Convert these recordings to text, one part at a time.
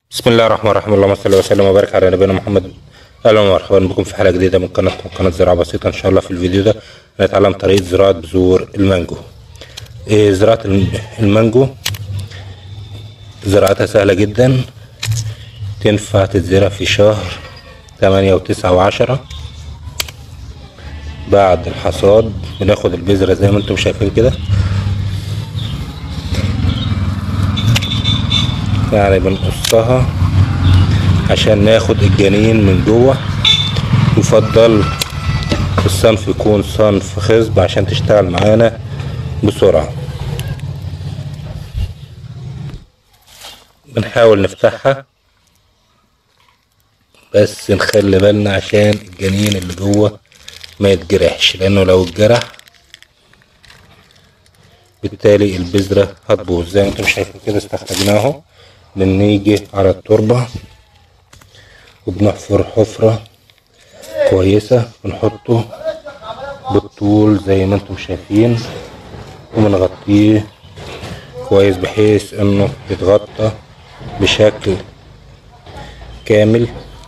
بسم الله الرحمن الرحيم اللهم صل وسلم وبارك على نبينا محمد اهلا ومرحبا بكم في حلقه جديده من قناتكم قناه زراعه بسيطه ان شاء الله في الفيديو ده هنتعلم طريقه زراعه بذور المانجو إيه زراعه الم- المانجو زراعتها سهله جدا تنفع تتزرع في شهر تمانية وتسعة وعشرة بعد الحصاد بناخد البذرة زي ما انتم شايفين كده يعني بنقصها عشان ناخد الجنين من جوه يفضل الصنف يكون صنف خصب عشان تشتغل معانا بسرعة بنحاول نفتحها بس نخلي بالنا عشان الجنين اللي جوه ما يتجرحش لانه لو اتجرح بالتالي البذرة هتبوظ زي ما انتم شايفين كده استخرجناه بنيجي على التربة وبنحفر حفرة كويسة بنحطه بالطول زي ما انتم شايفين وبنغطيه كويس بحيث انه يتغطى بشكل كامل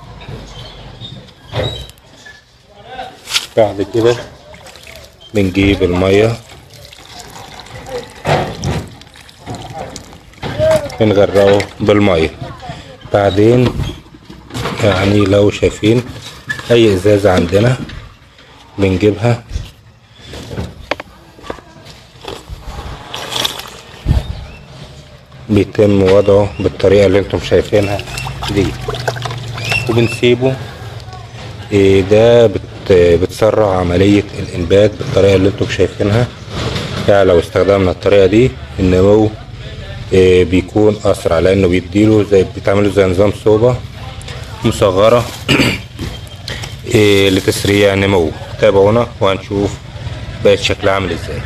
بعد كده بنجيب المية بنغرقه بالمية بعدين يعني لو شايفين اي ازازة عندنا بنجيبها بيتم وضعه بالطريقة اللي انتم شايفينها دي وبنسيبه إيه ده بت بتسرع عملية الإنبات بالطريقة اللي انتم شايفينها يعني لو استخدمنا الطريقة دي النمو إيه بيكون أسرع لأنه بيديله زي بيتعملوا زي نظام صوبة مصغرة إيه لتسريع نمو تابعونا وهنشوف بقت شكلها عامل ازاي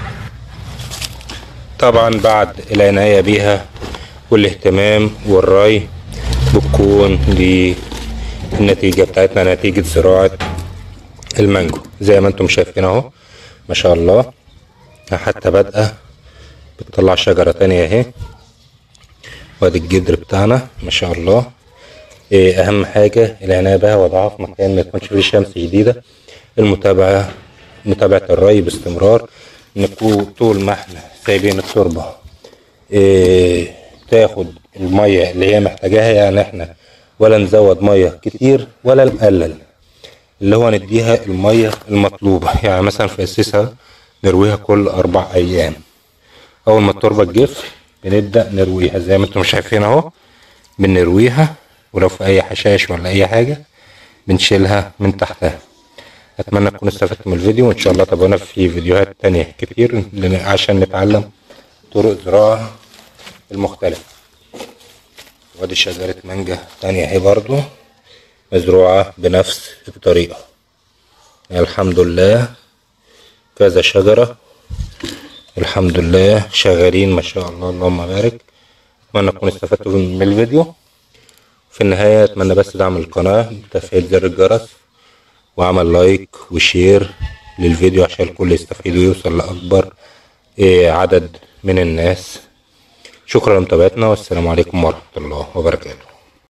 طبعا بعد العناية بيها والاهتمام والري بتكون دي النتيجة بتاعتنا نتيجة زراعة المانجو زي ما انتم شايفين اهو ما شاء الله حتى بادئة بتطلع شجرة تانية اهي وادي الجدر بتاعنا ما شاء الله إيه اهم حاجة العناية بها وضعها في مكان ما يكونش فيه شمس شديدة المتابعة متابعة الري باستمرار نكون طول ما احنا سايبين التربة إيه تاخد المية اللي هي محتاجاها يعني احنا ولا نزود مية كتير ولا نقلل اللي هو نديها المية المطلوبة يعني مثلا في أساسها نرويها كل أربع أيام أول ما التربة تجف بنبدأ نرويها زي ما انتم شايفين أهو بنرويها ولو في أي حشائش ولا أي حاجة بنشيلها من تحتها أتمنى تكونوا استفدتوا من الفيديو وإن شاء الله تابعونا في فيديوهات تانية كتير لن- عشان نتعلم طرق زراعة المختلفة وادي شجرة مانجا تانية اهي برضو مزروعة بنفس الطريقة الحمد لله كذا شجرة الحمد لله شغالين ما شاء الله اللهم بارك اتمنى تكونوا استفدتوا من الفيديو في النهاية اتمنى بس دعم القناة بتفعيل زر الجرس وعمل لايك وشير للفيديو عشان الكل يستفيد ويوصل لأكبر إيه، عدد من الناس شكرا لمتابعتنا والسلام عليكم ورحمة الله وبركاته